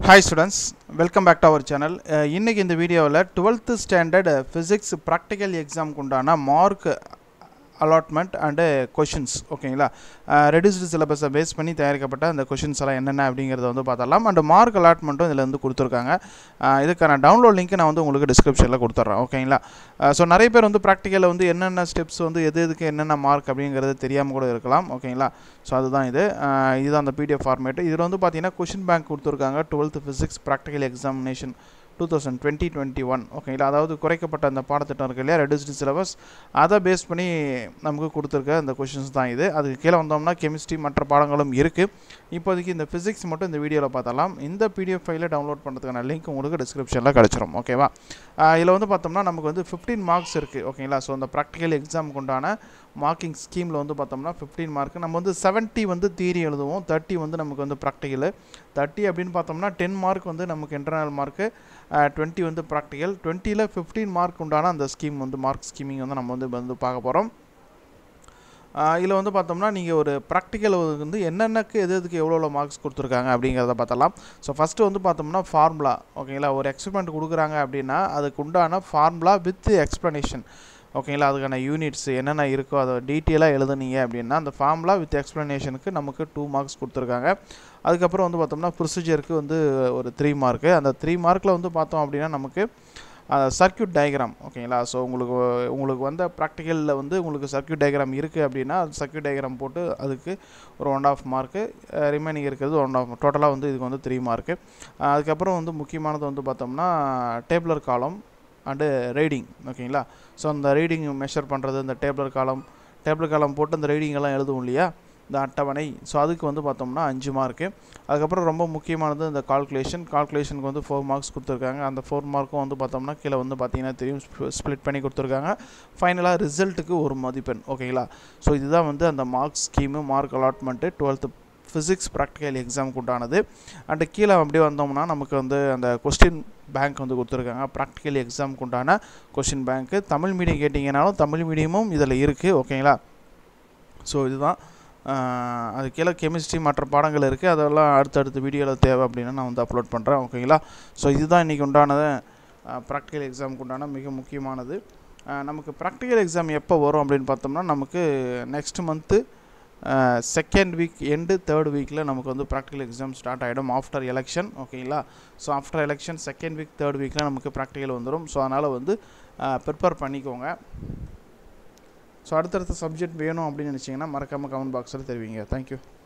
hi students welcome back to our channel இன்றைக்கி இந்த வீடியோவில் டுவெல்த்து ஸ்டாண்டர்ட் ஃபிசிக்ஸ் ப்ராக்டிக்கல் எக்ஸாமுக்கு உண்டான மார்க் அலாட்மெண்ட் அண்டு கொஷின்ஸ் ஓகேங்களா ரெடியூஸ்டு சிலபஸை பேஸ் பண்ணி தயாரிக்கப்பட்ட அந்த கொஷின்ஸ் எல்லாம் என்னென்ன அப்படிங்கிறத வந்து பார்த்தரலாம் அண்ட் மார்க் அலாட்மெண்ட்டும் இதில் வந்து கொடுத்துருக்காங்க அஹ் இதுக்கான டவுன்லோட் லிங்க் நான் வந்து உங்களுக்கு டிஸ்கிரிப்ஷனில் கொடுத்துட்றேன் ஓகேங்களா ஸோ நிறைய பேர் வந்து ப்ராக்டிக்கலில் வந்து என்னென்ன ஸ்டெப்ஸ் வந்து எது எதுக்கு என்னென்ன மார்க் அப்படிங்கிறது தெரியாமல் கூட இருக்கலாம் ஓகேங்களா ஸோ அதுதான் இது அஹ் இதுதான் அந்த பிடிஎஃப் ஃபார்மேட் இதில் வந்து பார்த்தீங்கன்னா கொஷின் பேங்க் கொடுத்துருக்காங்க twelfth physics practical examination two thousand twenty twenty one ஓகேங்களா அதாவது குறைக்கப்பட்ட அந்த பாடத்திட்டம் இருக்கு இல்லையா ரெடியூஸ்டு சிலபஸ் அதை பேஸ் பண்ணி நமக்கு கொடுத்துருக்க அந்த கொஷின்ஸ் தான் இது அதுக்கு கீழே வந்தோம்னா கெமிஸ்ட்ரி மற்ற பாடங்களும் இருக்குது இப்போதைக்கு இந்த ஃபிசிக்ஸ் மட்டும் இந்த வீடியோவில் பார்த்தலாம் இந்த பிடிஎஃப் ஃபைலை டவுன்லோட் பண்ணுறதுக்கான லிங்க் உங்களுக்கு டிஸ்கிரிப்ஷனில் கிடச்சிரும் ஓகேவா இதில் வந்து பார்த்தோம்னா நமக்கு வந்து ஃபிஃப்டீன் மார்க்ஸ் இருக்குது ஓகேங்களா ஸோ அந்த ப்ராக்டிக்கல் எக்ஸாமுக்கு உண்டான மார்க்கிங் ஸ்கீமில் வந்து பார்த்தோம்னா ஃபிஃப்டீன் மார்க் நம்ம வந்து செவன்ட்டி வந்து தியரி எழுதுவோம் தேர்ட்டி வந்து நமக்கு வந்து ப்ராக்டிக்கல் தேர்ட்டி அப்படின்னு பார்த்தோம்னா டென் மார்க் வந்து நமக்கு இன்டர்னல் மார்க்கு டுவெண்ட்டி வந்து ப்ராக்டிக்கல் டுவெண்ட்டியில் ஃபிஃப்டீன் மார்க் உண்டான அந்த ஸ்கீம் வந்து மார்க் ஸ்கீமிங் வந்து நம்ம வந்து வந்து பார்க்க போகிறோம் இதில் வந்து பார்த்தோம்னா நீங்கள் ஒரு ப்ராக்டிக்கல் வந்து என்னென்னக்கு எது எதுக்கு எவ்வளோ எவ்வளோ மார்க்ஸ் கொடுத்துருக்காங்க அப்படிங்கிறத பார்த்தலாம் ஸோ ஃபஸ்ட்டு வந்து பார்த்தோம்னா ஃபார்முலா ஓகேங்களா ஒரு எக்ஸ்பெரிமெண்ட் கொடுக்குறாங்க அப்படின்னா அதுக்கு உண்டான ஃபார்முலா வித் எக்ஸ்ப்ளனேஷன் ஓகேங்களா அதுக்கான யூனிட்ஸ் என்னென்ன இருக்கோ அதை டீட்டெயிலாக எழுதுனீங்க அப்படின்னா அந்த ஃபார்முலா வித் எக்ஸ்ப்ளனேஷனுக்கு நமக்கு டூ மார்க்ஸ் கொடுத்துருக்காங்க அதுக்கப்புறம் வந்து பார்த்தோம்னா ப்ரொசீஜருக்கு வந்து ஒரு த்ரீ மார்க்கு அந்த த்ரீ மார்க்கில் வந்து பார்த்தோம் அப்படின்னா நமக்கு சர்க்கியூட் டயக்ராம் ஓகேங்களா ஸோ உங்களுக்கு உங்களுக்கு வந்த ப்ராக்டிக்கலில் வந்து உங்களுக்கு சர்க்கியூட் டயக்ராம் இருக்குது அப்படின்னா அது சர்க்கியூட் டயக்ராம் போட்டு அதுக்கு ஒரு ஒன் ஆஃப் மார்க்கு ரிமைனிங் இருக்கிறது ஒன் ஆஃப் டோட்டலாக வந்து இதுக்கு வந்து த்ரீ மார்க்கு அதுக்கப்புறம் வந்து முக்கியமானது வந்து பார்த்தோம்னா டேபிளர் காலம் அண்டு ரீடிங் ஓகேங்களா ஸோ அந்த ரீடிங் மெஷர் பண்ணுறது இந்த டேபிளர் காலம் டேபிளர் காலம் போட்டு அந்த ரீடிங் எல்லாம் எழுதுவோம் இல்லையா இந்த அட்டவணை ஸோ அதுக்கு வந்து பார்த்தோம்னா அஞ்சு மார்க்கு அதுக்கப்புறம் ரொம்ப முக்கியமானது இந்த கால்குலேஷன் கால்குலேஷனுக்கு வந்து ஃபோர் மார்க்ஸ் கொடுத்துருக்காங்க அந்த ஃபோர் மார்க்கும் வந்து பார்த்தோம்னா கீழே வந்து பார்த்தீங்கன்னா தெரியும் ஸ்ப்ளிட் பண்ணி கொடுத்துருக்காங்க ஃபைனலாக ரிசல்ட்டுக்கு ஒரு மதிப்பெண் ஓகேங்களா ஸோ இதுதான் வந்து அந்த marks scheme mark allotment twelfth physics practical எக்ஸாமுக்கு உண்டானது அண்டு கீழே அப்படியே வந்தோம்னா நமக்கு வந்து அந்த கொஸ்டின் பேங்க் வந்து கொடுத்துருக்காங்க ப்ராக்டிக்கல் எக்ஸாமுக்கு உண்டான கொஸ்டின் பேங்க்கு தமிழ் மீடியம் கேட்டிங்கனாலும் தமிழ் மீடியமும் இதில் இருக்குது ஓகேங்களா ஸோ இதுதான் அது கீழே கெமிஸ்ட்ரி மற்ற பாடங்கள் இருக்குது அதெல்லாம் அடுத்தடுத்த வீடியோவில் தேவை அப்படின்னா நான் வந்து அப்லோட் பண்ணுறேன் ஓகேங்களா ஸோ இதுதான் இன்றைக்கி உண்டானது ப்ராக்டிக்கல் எக்ஸாமுக்கு உண்டான மிக முக்கியமானது நமக்கு ப்ராக்டிக்கல் எக்ஸாம் எப்போ வரும் அப்படின்னு பார்த்தோம்னா நமக்கு next month second week and third வீக்கில் நமக்கு வந்து ப்ராக்டிக்கல் எக்ஸாம் ஸ்டார்ட் ஆகிடும் ஆஃப்டர் எலெக்ஷன் ஓகேங்களா so after election second week third வீக்கில் நமக்கு ப்ராக்டிக்கல் வந்துடும் ஸோ அதனால் வந்து ப்ரிப்பேர் பண்ணிக்கோங்க ஸோ அடுத்தடுத்த சப்ஜெக்ட் வேணும் அப்படின்னு நினச்சிங்கன்னா மறக்காமல் கமெண்ட் பாக்ஸில் தெரிவிங்க தேங்க்யூ